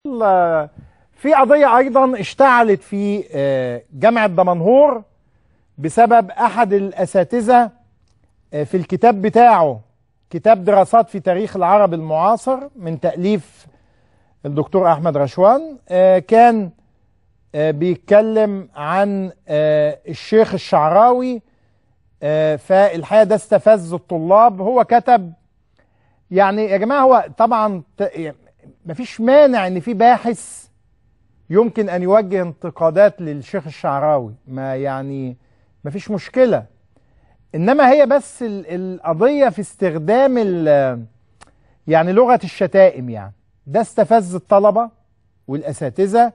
في قضية أيضا اشتعلت في جامعة دمنهور بسبب أحد الأساتذة في الكتاب بتاعه كتاب دراسات في تاريخ العرب المعاصر من تأليف الدكتور أحمد رشوان كان بيتكلم عن الشيخ الشعراوي فالحقيقة ده استفز الطلاب هو كتب يعني يا جماعة هو طبعا مفيش مانع ان في باحث يمكن ان يوجه انتقادات للشيخ الشعراوي ما يعني مفيش مشكلة انما هي بس القضية في استخدام يعني لغة الشتائم يعني ده استفز الطلبة والاساتذة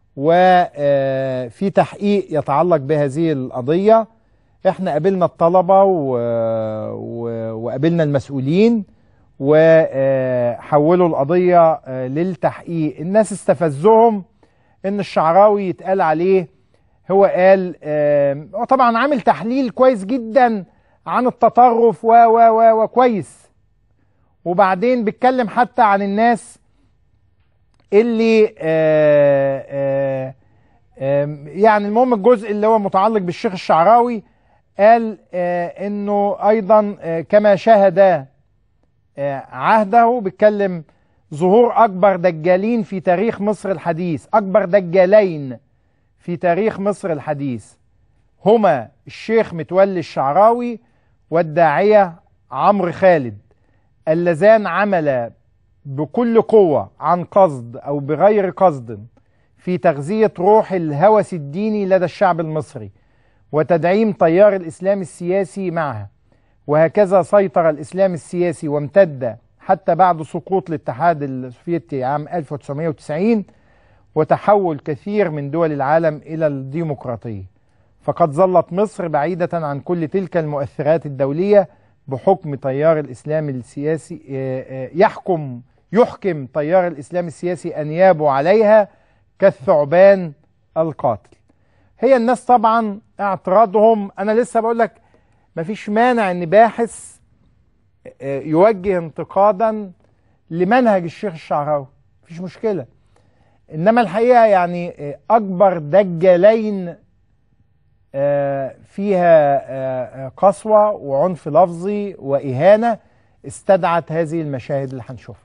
وفي تحقيق يتعلق بهذه القضية احنا قابلنا الطلبة وقابلنا المسؤولين وحولوا القضية للتحقيق الناس استفزهم ان الشعراوي يتقال عليه هو قال طبعا عامل تحليل كويس جدا عن التطرف و و و وكويس وبعدين بيتكلم حتى عن الناس اللي آآ آآ يعني المهم الجزء اللي هو متعلق بالشيخ الشعراوي قال انه ايضا كما شاهد عهده بيتكلم ظهور اكبر دجالين في تاريخ مصر الحديث اكبر دجالين في تاريخ مصر الحديث هما الشيخ متولي الشعراوي والداعية عمرو خالد اللذان عملا بكل قوة عن قصد أو بغير قصد في تغذية روح الهوس الديني لدى الشعب المصري وتدعيم تيار الإسلام السياسي معها وهكذا سيطر الإسلام السياسي وامتد حتى بعد سقوط الاتحاد السوفيتي عام 1990 وتحول كثير من دول العالم إلى الديمقراطية فقد ظلت مصر بعيدة عن كل تلك المؤثرات الدولية بحكم تيار الإسلام السياسي يحكم يحكم تيار الإسلام السياسي أنيابه عليها كالثعبان القاتل هي الناس طبعا اعتراضهم أنا لسه بقول لك مفيش مانع أن باحث يوجه انتقادا لمنهج الشيخ الشعراوي مفيش مشكلة إنما الحقيقة يعني أكبر دجالين فيها قسوة وعنف لفظي وإهانة استدعت هذه المشاهد اللي هنشوفها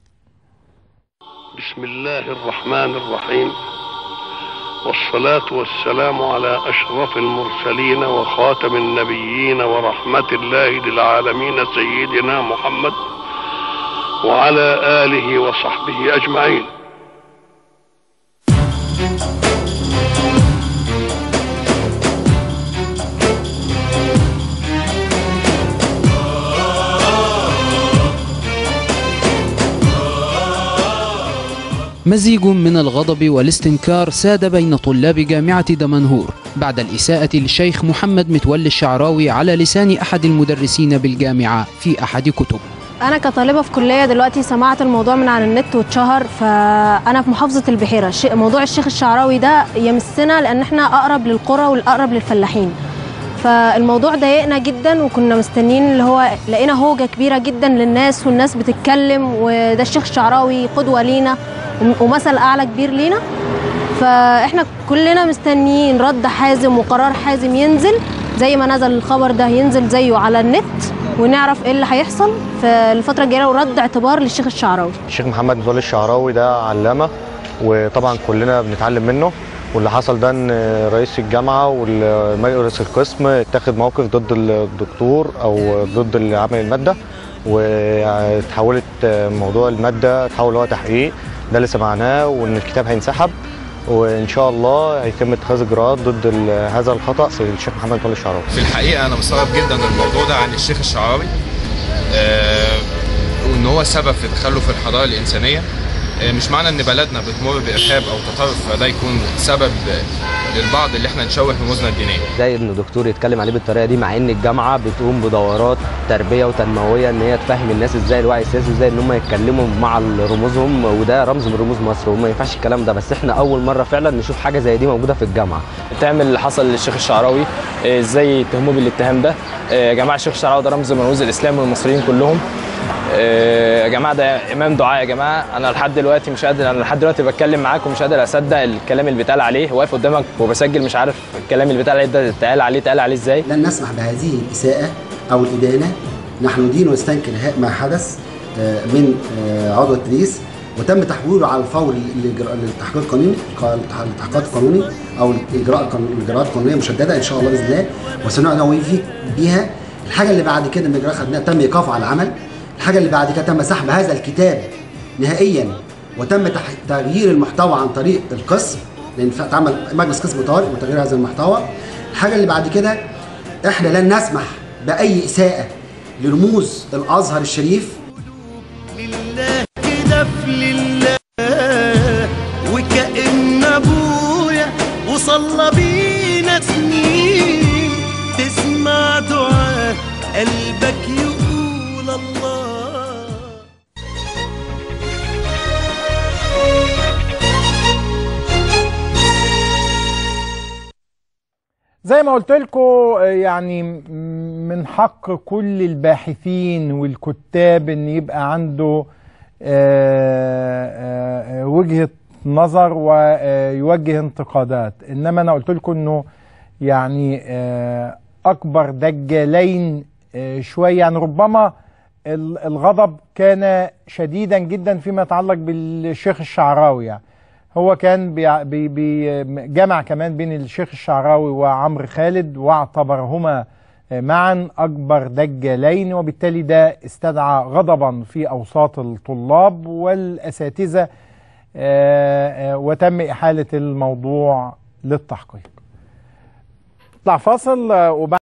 بسم الله الرحمن الرحيم والصلاة والسلام على أشرف المرسلين وخاتم النبيين ورحمة الله للعالمين سيدنا محمد وعلى آله وصحبه أجمعين مزيج من الغضب والاستنكار ساد بين طلاب جامعة دمنهور بعد الإساءة للشيخ محمد متولي الشعراوي على لسان أحد المدرسين بالجامعة في أحد كتب أنا كطالبة في كلية دلوقتي سمعت الموضوع من على النت واتشهر فأنا في محافظة البحيرة موضوع الشيخ الشعراوي ده يمسنا لأن احنا أقرب للقرى والأقرب للفلاحين فالموضوع ضايقنا جدا وكنا مستنيين اللي هو لقينا هوجة كبيرة جدا للناس والناس بتتكلم وده الشيخ الشعراوي قدوة لينا ومثل اعلى كبير لينا فاحنا كلنا مستنيين رد حازم وقرار حازم ينزل زي ما نزل الخبر ده ينزل زيه على النت ونعرف ايه اللي هيحصل في الفتره الجايه ورد اعتبار للشيخ الشعراوي الشيخ محمد متولي الشعراوي ده علامه وطبعا كلنا بنتعلم منه واللي حصل ده ان رئيس الجامعه ورئيس القسم اتخذ موقف ضد الدكتور او ضد اللي عمل الماده وتحولت موضوع الماده تحول هو تحقيق ده اللي سمعناه وان الكتاب هينسحب وان شاء الله هيتم اتخاذ اجراءات ضد هذا الخطا في الشيخ محمد متولي الشعراوي. في الحقيقه انا مستغرب جدا الموضوع ده عن الشيخ الشعراوي آه وان هو سبب في تخلف الحضاره الانسانيه آه مش معنى ان بلدنا بتمر بارهاب او تطرف فده يكون سبب للبعض اللي احنا نشوه رموزنا الدينيه. زي ان الدكتور يتكلم عليه بالطريقه دي مع ان الجامعه بتقوم بدورات تربيه وتنمويه ان هي تفهم الناس ازاي الوعي السياسي ازاي ان هم يتكلموا مع رموزهم وده رمز من رموز مصر وما ينفعش الكلام ده بس احنا اول مره فعلا نشوف حاجه زي دي موجوده في الجامعه. تعمل اللي حصل للشيخ الشعراوي ازاي يتهموه بالاتهام ده يا جماعه الشيخ الشعراوي ده رمز من رموز الاسلام والمصريين كلهم آه، يا جماعه ده امام دعاء يا جماعه انا لحد دلوقتي مش قادر انا لحد دلوقتي بتكلم معاك ومش قادر اصدق الكلام اللي بيتقال عليه واقف قدامك وبسجل مش عارف الكلام اللي بيتقال عليه ده اتقال عليه اتقال عليه ازاي لن نسمح بهذه الإساءة أو الإدانة نحن ندين ونستنكر ها- ما حدث آه، من آه، عضو التدريس وتم تحويله على الفور للإجراء- للتحقيق القانوني التحقيقات القانوني أو الإجراء القانون- الإجراءات القانونية مشددة إن شاء الله بإذن الله وسنوفي بها الحاجة اللي بعد كده من إجراء خدناها تم إيقافه على العمل الحاجة اللي بعد كده تم سحب هذا الكتاب نهائيا وتم تح- تغيير المحتوى عن طريق القسم لان اتعمل مجلس قسم طارئ وتغيير هذا المحتوى الحاجه اللي بعد كده احنا لن نسمح باي اساءه لرموز الازهر الشريف لله كده في لله وكأن ابويا وصلى بينا سنين تسمع دعاء قلبك يقول الله زي ما قلت لكم يعني م- من حق كل الباحثين والكتاب ان يبقى عنده آه، آه، وجهة نظر ويوجه انتقادات انما انا قلت لكم انه يعني آه، اكبر دجالين آه، شويه يعني ربما ال- الغضب كان شديدا جدا فيما يتعلق بالشيخ الشعراوي يعني هو كان بي بي بي جمع كمان بين الشيخ الشعراوي وعمرو خالد واعتبرهما معا أكبر دجالين وبالتالي ده استدعى غضبا في أوساط الطلاب والأساتذة آه، آه، وتم إحالة الموضوع للتحقيق. نطلع فاصل آه، وبعد